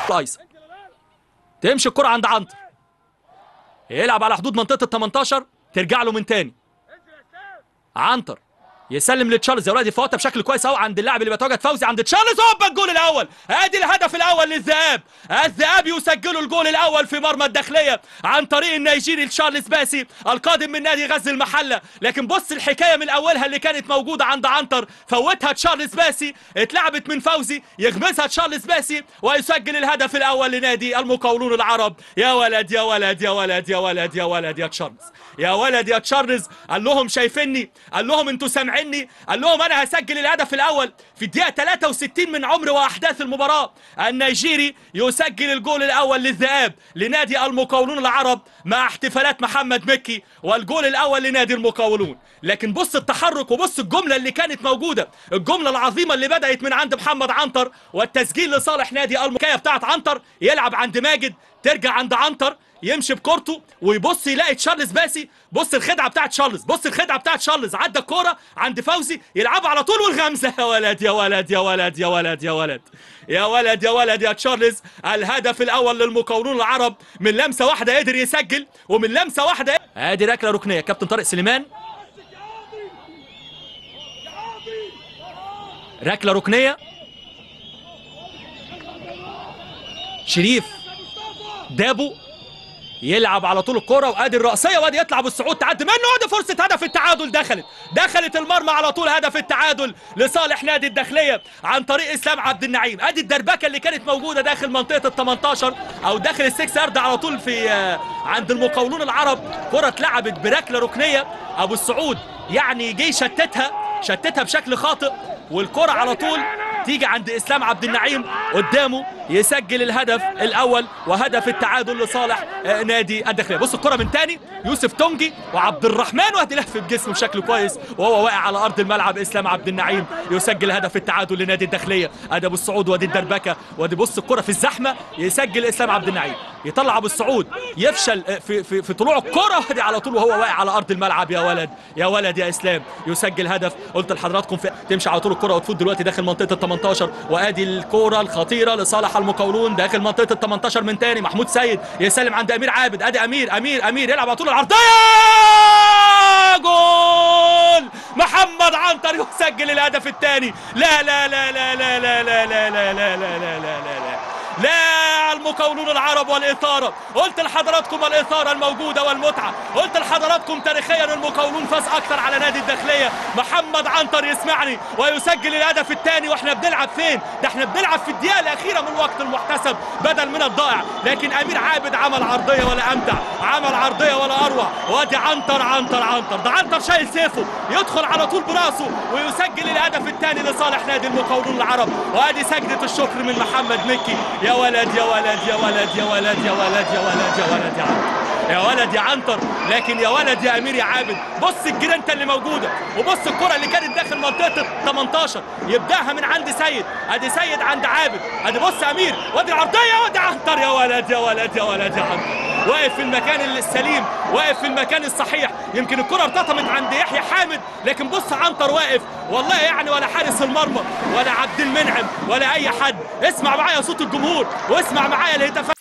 الايسر تمشي الكرة عند عنتر يلعب على حدود منطقة ال 18 ترجع له من تاني عنتر يسلم لتشارلز يا ولاد يفوتها بشكل كويس قوي عند اللاعب اللي بيتواجد فوزي عند تشارلز هوبا الجول الاول ادي الهدف الاول للذئاب الذئاب يسجلوا الجول الاول في مرمى الداخليه عن طريق النيجيري تشارلز باسي القادم من نادي غزل المحله لكن بص الحكايه من اولها اللي كانت موجوده عند عنتر فوتها تشارلز باسي اتلعبت من فوزي يغمسها تشارلز باسي ويسجل الهدف الاول لنادي المقاولون العرب يا ولد يا ولد يا ولد يا ولد يا ولد يا تشارلز يا ولد يا تشارلز قال لهم شايفيني قال لهم انتوا سامعيني قال لهم انا هسجل الهدف الاول في الدقيقه 63 من عمر واحداث المباراه النيجيري يسجل الجول الاول للذئاب لنادي المقاولون العرب مع احتفالات محمد مكي والجول الاول لنادي المقاولون لكن بص التحرك وبص الجمله اللي كانت موجوده الجمله العظيمه اللي بدات من عند محمد عنتر والتسجيل لصالح نادي المكايه بتاعت عنتر يلعب عند ماجد ترجع عند عنتر يمشي بكورته ويبص يلاقي تشارلز باسي بص الخدعه بتاعت تشارلز بص الخدعه بتاعت تشارلز عدى الكوره عند فوزي يلعبها على طول والغمزه يا ولد يا ولد يا ولد يا ولد يا ولد يا ولد يا ولد يا تشارلز الهدف الاول للمقاولون العرب من لمسه واحده قدر يسجل ومن لمسه واحده ادي ركله ركنيه كابتن طارق سليمان ركله ركنيه شريف دابو يلعب على طول الكرة وادي الرأسية وادي يطلع بالصعود تعدي منه وادي فرصة هدف التعادل دخلت دخلت المرمى على طول هدف التعادل لصالح نادي الداخلية عن طريق اسلام عبد النعيم ادي الدربكة اللي كانت موجودة داخل منطقة ال 18 او داخل السكس يارد على طول في آه، عند المقاولون العرب كرة اتلعبت بركلة ركنية ابو السعود يعني جه شتتها شتتها بشكل خاطئ والكرة على طول تيجي عند اسلام عبد النعيم قدامه يسجل الهدف الاول وهدف التعادل لصالح آه، نادي الداخليه بص الكره من تاني يوسف تونجي وعبد الرحمن وادي لف بجسمه بشكل كويس وهو واقع على ارض الملعب اسلام عبد النعيم يسجل هدف التعادل لنادي الداخليه ادي ابو السعود وادي الدربكه وادي بص الكره في الزحمه يسجل اسلام عبد النعيم يطلع ابو السعود يفشل آه، في في, في طلوع الكره وادي على طول وهو واقع على ارض الملعب يا ولد يا ولد يا اسلام يسجل هدف قلت لحضراتكم في تمشي على طول الكره وتفوت دلوقتي داخل منطقه ال 18 وادي الكره الخطيره لصالح المقاولون داخل منطقه ال 18 من تاني محمود سيد يسلم عند امير عابد ادي امير امير امير يلعب على طول العرضيه جول محمد عنتر يسجل الهدف الثاني لا لا لا لا لا لا لا لا لا لا لا لا لا لا لا لا المقاولون العرب والإثارة قلت لحضراتكم الإثارة الموجودة والمتعة قلت لحضراتكم تاريخيا المقاولون فاز أكثر على نادي الداخلية محمد عنتر يسمعني ويسجل الهدف الثاني واحنا بنلعب فين ده احنا بنلعب في الدقيقة الأخيرة من الوقت المحتسب بدل من الضائع لكن أمير عابد عمل عرضية ولا أمتع عمل عرضية ولا أروع وادي عنتر عنتر عنتر ده عنتر شايل سيفه يدخل على طول براسه ويسجل الهدف الثاني لصالح نادي المقاولون العرب وادي سجدة الشكر من محمد مكي يا ولد يا ولد يا ولد يا ولد يا ولد يا ولد يا ولد يا عنتر يا ولد يا عنتر لكن يا ولد يا امير يا عابد بص الجرينتا اللي موجوده وبص الكره اللي كانت داخل منطقه ال 18 يبداها من عند سيد ادي سيد عند عابد ادي بص امير وادي العرضيه وادي عنتر يا ولد يا ولد يا ولد يا عنتر واقف في المكان السليم واقف في المكان الصحيح يمكن الكره ارتطمت عند يحيى حامد لكن بص عنتر واقف والله يعني ولا حارس المرمى ولا عبد المنعم ولا اي حد اسمع معايا صوت الجمهور واسمع معايا الهتافات